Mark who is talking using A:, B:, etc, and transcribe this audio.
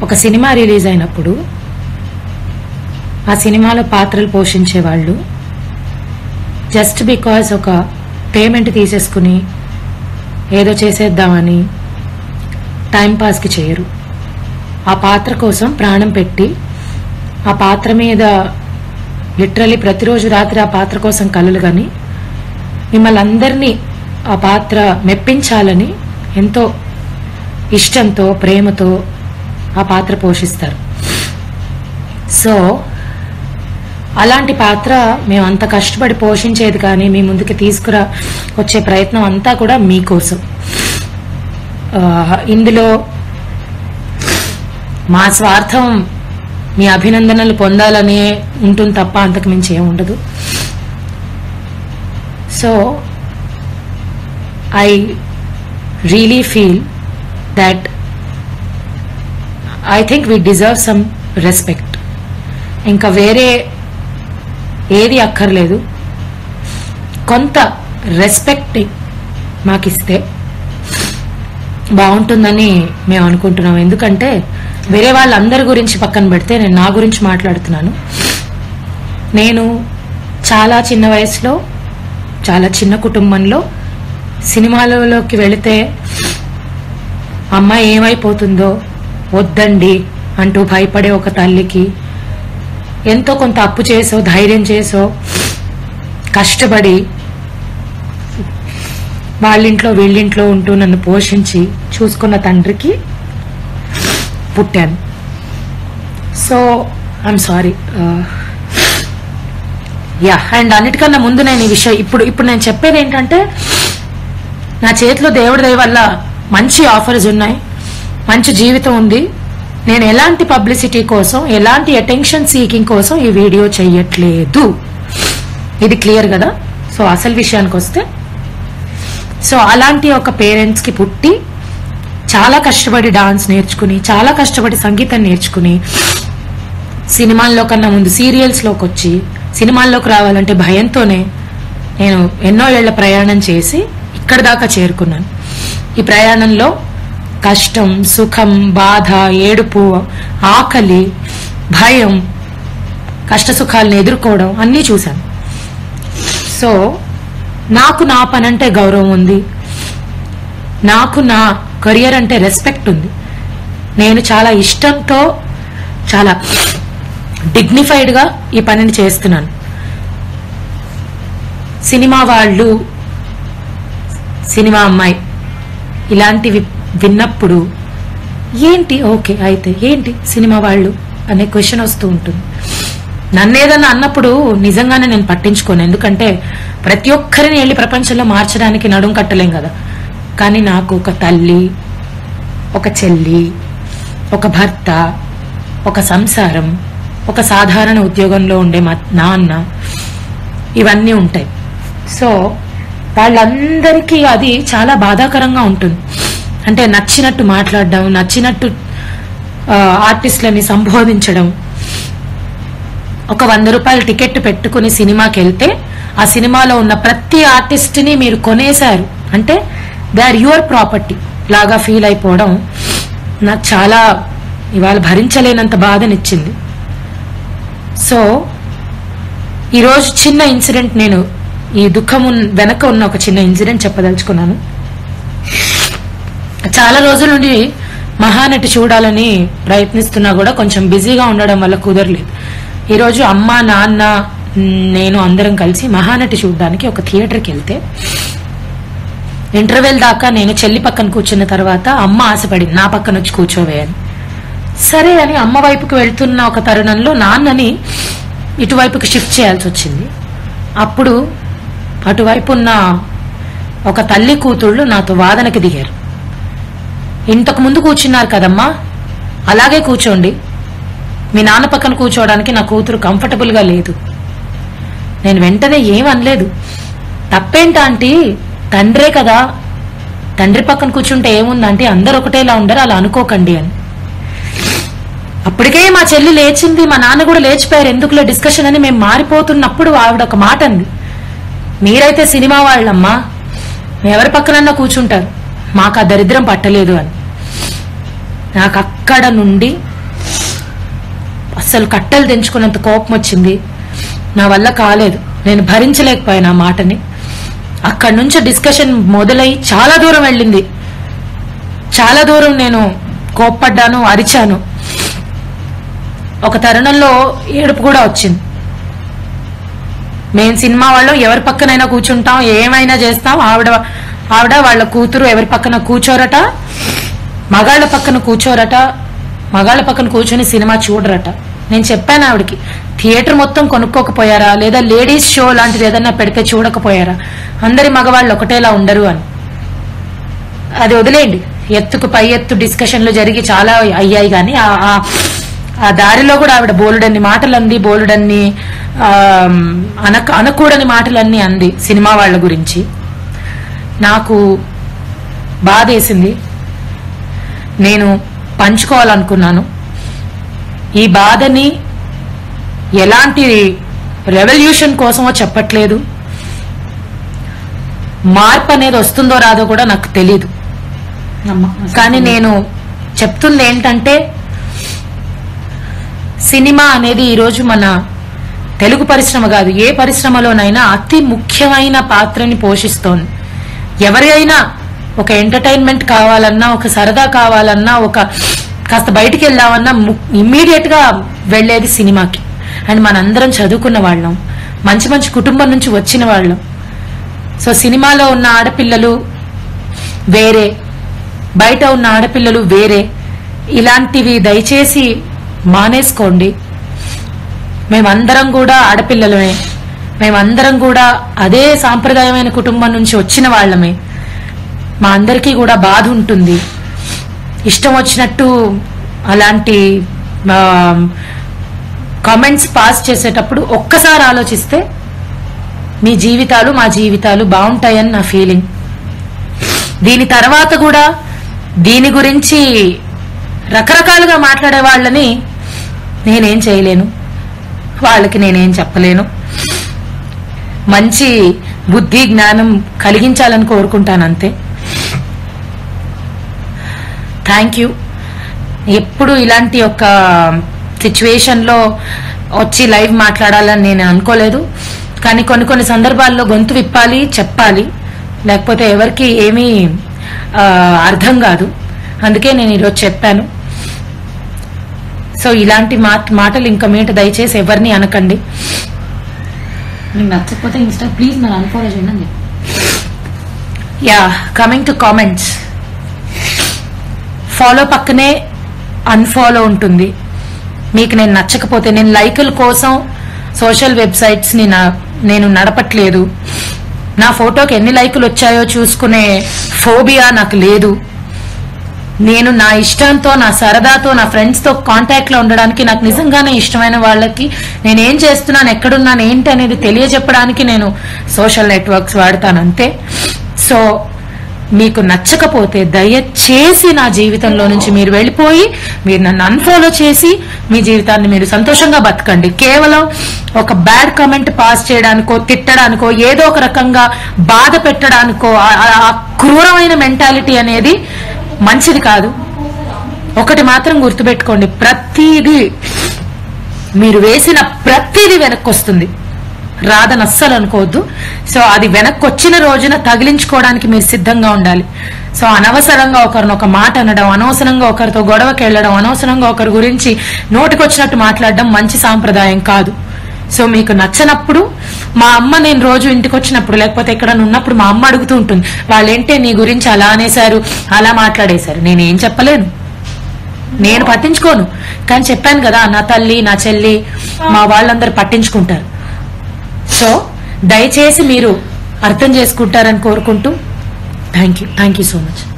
A: ఒక cinema release అయినప్పుడు ఆ సినిమాలో పాత్రలు పోషించే వాళ్ళు జస్ట్ బికాజ్ ఒక పేమెంట్ తీసేసుకుని ఏదో చేసేద్దామని టైం పాస్కి చేయరు ఆ పాత్ర కోసం ప్రాణం పెట్టి ఆ పాత్ర మీద లిటరలీ ప్రతిరోజు రాత్రి ఆ పాత్ర కోసం కలలు కానీ మిమ్మల్ని అందరినీ ఆ పాత్ర మెప్పించాలని ఎంతో ఇష్టంతో ప్రేమతో ఆ పాత్ర పోషిస్తారు సో అలాంటి పాత్ర మేము అంత కష్టపడి పోషించేది కానీ మీ ముందుకు తీసుకురా వచ్చే ప్రయత్నం అంతా కూడా మీకోసం ఆ, ఇందులో మా స్వార్థం మీ అభినందనలు పొందాలనే ఉంటుంది తప్ప అంతకు మించి ఏం ఉండదు so I really feel that I think we deserve some respect ఇంకా వేరే ఏది అక్కర్లేదు కొంత రెస్పెక్ట్ మాకిస్తే బాగుంటుందని మేము అనుకుంటున్నాం ఎందుకంటే వేరే వాళ్ళందరి గురించి పక్కన పెడితే నేను నా గురించి మాట్లాడుతున్నాను నేను చాలా చిన్న వయసులో చాలా చిన్న కుటుంబంలో సినిమాలలోకి వెళితే అమ్మాయి ఏమైపోతుందో వద్దండి అంటూ భయపడే ఒక తల్లికి ఎంతో కొంత అప్పు చేసో ధైర్యం చేసో కష్టపడి వాళ్ళింట్లో వీళ్ళింట్లో ఉంటూ నన్ను పోషించి చూసుకున్న తండ్రికి పుట్టాను so I'm sorry yeah and అన్నిటికన్నా ముందు నేను ఈ విషయం ఇప్పుడు ఇప్పుడు నేను చెప్పేది ఏంటంటే నా చేతిలో దేవుడి దయ వల్ల మంచి ఆఫర్స్ ఉన్నాయి మంచి జీవితం ఉంది నేను ఎలాంటి పబ్లిసిటీ కోసం ఎలాంటి అటెన్షన్ సీకింగ్ కోసం ఈ వీడియో చెయ్యట్లేదు ఇది క్లియర్ కదా సో అసలు విషయానికి వస్తే సో అలాంటి ఒక పేరెంట్స్ కి పుట్టి చాలా కష్టపడి డాన్స్ నేర్చుకుని చాలా కష్టపడి సంగీతం నేర్చుకుని సినిమాల్లో కన్నా ముందు సీరియల్స్ లోకి వచ్చి సినిమాల్లోకి రావాలంటే భయంతోనే నేను ఎన్నో ఏళ్ల ప్రయాణం చేసి ఇక్కడ దాకా చేరుకున్నాను ఈ ప్రయాణంలో కష్టం సుఖం బాధ ఏడుపు ఆకలి భయం కష్ట సుఖాలను ఎదుర్కోవడం అన్నీ చూశాను సో నాకు నా పని అంటే గౌరవం ఉంది నాకు నా కెరియర్ అంటే రెస్పెక్ట్ ఉంది నేను చాలా ఇష్టంతో చాలా డిగ్నిఫైడ్ గా ఈ పనిని చేస్తున్నాను సినిమా వాళ్ళు సినిమా అమ్మాయి ఇలాంటివి విన్నప్పుడు ఏంటి ఓకే అయితే ఏంటి సినిమా వాళ్ళు అనే క్వశ్చన్ వస్తూ ఉంటుంది నన్ను ఏదన్నా అన్నప్పుడు నిజంగానే నేను పట్టించుకోను ఎందుకంటే ప్రతి ఒక్కరిని వెళ్ళి ప్రపంచంలో మార్చడానికి నడుం కట్టలేం కదా కానీ నాకు ఒక తల్లి ఒక చెల్లి ఒక భర్త ఒక సంసారం ఒక సాధారణ ఉద్యోగంలో ఉండే మా నాన్న ఇవన్నీ ఉంటాయి సో వాళ్ళందరికీ అది చాలా బాధాకరంగా ఉంటుంది అంటే నచ్చినట్టు మాట్లాడడం నచ్చినట్టు ఆ, ఆర్టిస్టులని సంబోధించడం ఒక వంద రూపాయల టికెట్ పెట్టుకుని సినిమాకి వెళ్తే ఆ సినిమాలో ఉన్న ప్రతి ఆర్టిస్ట్ ని మీరు కొనేశారు అంటే దే ఆర్ యువర్ ప్రాపర్టీ లాగా ఫీల్ అయిపోవడం నాకు చాలా ఇవాళ భరించలేనంత బాధనిచ్చింది సో ఈరోజు చిన్న ఇన్సిడెంట్ నేను ఈ దుఃఖం ఉన్- వెనక ఉన్న ఒక చిన్న ఇన్సిడెంట్ చెప్పదలుచుకున్నాను చాలా రోజుల నుండి మహానటి చూడాలని ప్రయత్నిస్తున్నా కూడా కొంచెం బిజీగా ఉండడం వల్ల కుదరలేదు ఈరోజు అమ్మ నాన్న మ్, నేను అందరం కలిసి మహానటి చూడడానికి ఒక థియేటర్కి వెళ్తే ఇంటర్వెల్ దాకా నేను చెల్లి పక్కన కూర్చున్న తర్వాత అమ్మ ఆశపడింది నా పక్కన వచ్చి కూర్చోవే అని సరే అని అమ్మ వైపుకి వెళ్తున్న ఒక తరుణంలో నాన్నని ఇటువైపుకి షిఫ్ట్ చేయాల్సి వచ్చింది అప్పుడు అటువైపు ఉన్న ఒక తల్లి కూతుళ్ళు నాతో వాదనకి దిగారు ఇంతకు ముందు కూర్చున్నారు కదమ్మా అలాగే కూర్చోండి మీ నాన్న పక్కన కూర్చోవడానికి నా కూతురు కంఫర్టబుల్ గా లేదు నేను వెంటనే ఏం అనలేదు తప్పేంట ఆంటీ తండ్రే కదా తండ్రి పక్కన కూర్చుంటే ఏముందంటే అందరు ఒకటేలా ఉండరు అలా అనుకోకండి అని అప్పటికే మా చెల్లి లేచింది మా నాన్న కూడా లేచిపోయారు ఎందుకులే డిస్కషన్ అని మేము మారిపోతున్నప్పుడు ఆవిడ ఒక మాట అంది మీరైతే సినిమా వాళ్ళమ్మా ఎవరి పక్కనన్నా కూర్చుంటారు మాకు ఆ దరిద్రం పట్టలేదు అని నాకు అక్కడ నుండి అస్సలు కట్టెలు తెంచుకున్నంత కోపం వచ్చింది నా వల్ల కాలేదు నేను భరించలేకపోయాను ఆ మాటని అక్కడి నుంచి డిస్కషన్ మొదలై చాలా దూరం వెళ్ళింది చాలా దూరం నేను కోప్పడ్డాను అరిచాను ఒక తరుణంలో ఏడుపు కూడా వచ్చింది మేము సినిమా వాళ్ళం ఎవరి పక్కనైనా కూర్చుంటాం ఏమైనా చేస్తాం ఆవిడ ఆవిడ వాళ్ళ కూతురు ఎవరి పక్కన కూర్చోరట మగాళ్ళ పక్కన కూర్చోరట మగాళ్ళ పక్కన కూర్చొని సినిమా చూడరట నేను చెప్పాను ఆవిడకి థియేటర్ మొత్తం కొనుక్కోకపోయారా లేదా లేడీస్ షో లాంటిది ఏదన్నా పెడితే చూడకపోయారా అందరి మగవాళ్ళు ఒకటేలా ఉండరు అని అది వదిలేయండి ఎత్తుకు పై ఎత్తు డిస్కషన్లు జరిగి చాలా అయ్యాయి కానీ ఆ- ఆ- ఆ దారిలో కూడా ఆవిడ బోలుడన్ని మాటలు అంది బోలుడన్ని ఆ, అనక అనకూడని మాటలన్నీ అంది సినిమా వాళ్ళ గురించి నాకు బాధేసింది నేను పంచుకోవాలనుకున్నాను ఈ బాధని ఎలాంటి రెవల్యూషన్ కోసమో చెప్పట్లేదు మార్పు అనేది వస్తుందో రాదో కూడా నాకు తెలీదు
B: అమ్మ,
A: కానీ నేను చెప్తుంది ఏంటంటే సినిమా అనేది ఈరోజు మన తెలుగు పరిశ్రమ కాదు ఏ పరిశ్రమలోనైనా అతి ముఖ్యమైన పాత్రని పోషిస్తోంది ఎవరైనా ఒక ఎంటర్టైన్మెంట్ కావాలన్నా ఒక సరదా కావాలన్నా ఒక కాస్త బయటికి వెళ్దామన్నా ఇమ్మీడియట్ గా వెళ్లేది సినిమాకి అండ్ మనందరం చదువుకున్న వాళ్ళం మంచి మంచి కుటుంబం నుంచి వచ్చిన వాళ్ళం సో సినిమాలో ఉన్న ఆడపిల్లలు వేరే బయట ఉన్న ఆడపిల్లలు వేరే ఇలాంటివి దయచేసి మానేసుకోండి మేమందరం కూడా ఆడపిల్లలమే మేమందరం కూడా అదే సాంప్రదాయమైన కుటుంబం నుంచి వచ్చిన వాళ్ళమే మా అందరికీ కూడా బాధ ఉంటుంది ఇష్టం వచ్చినట్టు అలాంటి కామెంట్స్ పాస్ చేసేటప్పుడు ఒక్కసారి ఆలోచిస్తే మీ జీవితాలు మా జీవితాలు బాగుంటాయని నా ఫీలింగ్ దీని తర్వాత కూడా దీని గురించి రకరకాలుగా మాట్లాడే వాళ్ళని నేనేం చేయలేను వాళ్ళకి నేనేం చెప్పలేను మంచి బుద్ధి జ్ఞానం కలిగించాలని కోరుకుంటాను అంతే థ్యాంక్ యూ ఎప్పుడు ఇలాంటి ఒక సిచ్యువేషన్ లో వచ్చి లైవ్ మాట్లాడాలని నేను అనుకోలేదు కానీ కొన్ని కొన్ని సందర్భాల్లో గొంతు విప్పాలి చెప్పాలి లేకపోతే ఎవరికి ఏమీ ఆ, అర్థం కాదు అందుకే నేను ఈరోజు చెప్పాను సో ఇలాంటి మాట మాటలు ఇంకా మీట దయచేసి ఎవరిని అనకండి
B: మీకు నచ్చకపోతే ఇన్స్టా ప్లీజ్ మరి అన్ఫాలో చేయండి అని చెప్పి
A: yeah coming to comments follow పక్కనే అన్ఫాలో ఉంటుంది మీకు నేను నచ్చకపోతే నేను లైకుల కోసం సోషల్ వెబ్సైట్స్ ని నా- నేను నడపట్లేదు నా ఫోటోకి ఎన్ని లైకులు వచ్చాయో చూసుకునే ఫోబియా నాకు లేదు నేను నా ఇష్టంతో నా సరదాతో నా ఫ్రెండ్స్ తో కాంటాక్ట్ లో ఉండడానికి నాకు నిజంగానే ఇష్టమైన వాళ్ళకి నేను ఏం చేస్తున్నాను ఎక్కడున్నాను ఏంటి అనేది తెలియజెప్పడానికి నేను సోషల్ నెట్వర్క్స్ వాడతాను అంతే సో మీకు నచ్చకపోతే దయచేసి నా జీవితంలో నుంచి మీరు వెళ్ళిపోయి మీరు నన్ను అన్ఫాలో చేసి మీ జీవితాన్ని మీరు సంతోషంగా బతకండి కేవలం ఒక బ్యాడ్ కామెంట్ పాస్ చేయడానికో తిట్టడానికో ఏదో ఒక రకంగా బాధ పెట్టడానికో ఆ- ఆ- ఆ క్రూరమైన మెంటాలిటీ అనేది మంచిది కాదు ఒకటి మాత్రం గుర్తుపెట్టుకోండి ప్రతిదీ మీరు వేసిన ప్రతిదీ వెనక్కి వస్తుంది రాదని అస్సలు అనుకోవద్దు సో అది వెనక్కి వచ్చిన రోజున తగిలించుకోవడానికి మీరు సిద్ధంగా ఉండాలి సో అనవసరంగా ఒకరిని ఒక మాట అనడం అనవసరంగా ఒకరితో గొడవకి వెళ్ళడం అనవసరంగా ఒకరి గురించి నోటికొచ్చినట్టు మాట్లాడడం మంచి సాంప్రదాయం కాదు సో మీకు నచ్చనప్పుడు మా అమ్మ నేను రోజు ఇంటికి వచ్చినప్పుడు లేకపోతే ఎక్కడైనా ఉన్నప్పుడు మా అమ్మ అడుగుతూ ఉంటుంది వాళ్ళేంటే నీ గురించి అలా అనేశారు అలా మాట్లాడేశారు నేనేం చెప్పలేను నేను పట్టించుకోను కానీ చెప్పాను కదా నా తల్లి నా చెల్లి మా వాళ్ళందరూ పట్టించుకుంటారు సో దయచేసి మీరు అర్థం చేసుకుంటారని కోరుకుంటూ thank you thank you so much